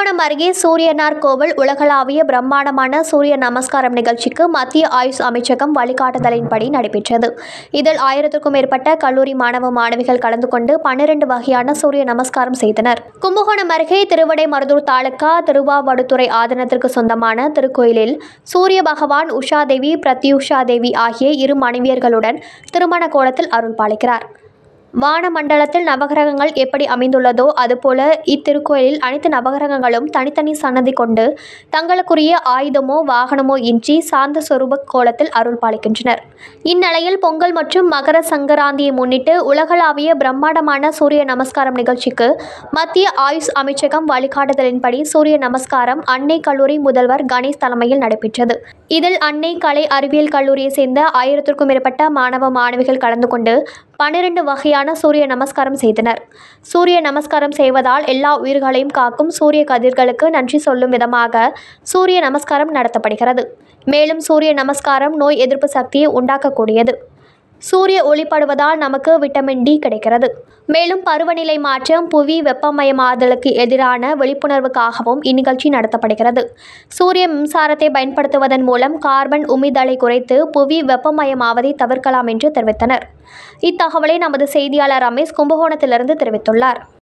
கும்பகோணம் அருகே சூரியனார் கோவில் உலகளாவிய பிரம்மாண்டமான சூரிய நமஸ்காரம் நிகழ்ச்சிக்கு மத்திய ஆயுஷ் அமைச்சகம் வழிகாட்டுதலின்படி நடைபெற்றது இதில் ஆயிரத்திற்கும் மேற்பட்ட கல்லூரி மாணவ மாணவிகள் கலந்து கொண்டு பன்னிரண்டு வகையான சூரிய நமஸ்காரம் செய்தனர் கும்பகோணம் அருகே திருவிடைமருதூர் தாலுகா திருவாவடுதுறை ஆதீனத்திற்கு சொந்தமான திருக்கோயிலில் சூரிய பகவான் உஷாதேவி பிரத்யூஷா தேவி ஆகிய இரு மனைவியர்களுடன் திருமண கோலத்தில் அருள் பாலிக்கிறார் வானமண்டலத்தில் நவகிரகங்கள் எப்படி அமைந்துள்ளதோ அதுபோல இத்திருக்கோயிலில் அனைத்து நவகிரகங்களும் தனித்தனி சன்னதி கொண்டு தங்களுக்குரிய ஆயுதமோ வாகனமோ இன்றி சாந்த சொரூப கோலத்தில் அருள் பாலிக்கின்றனர் இந்நிலையில் பொங்கல் மற்றும் மகர சங்கராந்தியை முன்னிட்டு உலகளாவிய பிரம்மாண்டமான சூரிய நமஸ்காரம் நிகழ்ச்சிக்கு மத்திய ஆயுஷ் அமைச்சகம் வழிகாட்டுதலின்படி சூரிய நமஸ்காரம் அன்னை கல்லூரி முதல்வர் கணேஷ் தலைமையில் நடைபெற்றது இதில் அன்னை கலை அறிவியல் கல்லூரியை சேர்ந்த ஆயிரத்திற்கும் மேற்பட்ட மாணவ மாணவிகள் கலந்து கொண்டு பன்னிரண்டு வகையான சூரிய நமஸ்காரம் செய்தனர் சூரிய நமஸ்காரம் செய்வதால் எல்லா உயிர்களையும் காக்கும் சூரிய கதிர்களுக்கு நன்றி சொல்லும் விதமாக சூரிய நமஸ்காரம் நடத்தப்படுகிறது மேலும் சூரிய நமஸ்காரம் நோய் எதிர்ப்பு சக்தியை உண்டாக்கக்கூடியது சூரிய ஒளிப்படுவதால் நமக்கு விட்டமின் டி கிடைக்கிறது மேலும் பருவநிலை மாற்றம் புவி வெப்பமயமாதலுக்கு எதிரான விழிப்புணர்வுக்காகவும் இந்நிகழ்ச்சி நடத்தப்படுகிறது சூரிய மின்சாரத்தை பயன்படுத்துவதன் மூலம் கார்பன் உமிழ்தலை குறைத்து புவி வெப்பமயமாவதை தவிர்க்கலாம் என்று தெரிவித்தனர் இத்தகவலை நமது செய்தியாளர் ரமேஷ் கும்பகோணத்திலிருந்து தெரிவித்துள்ளார்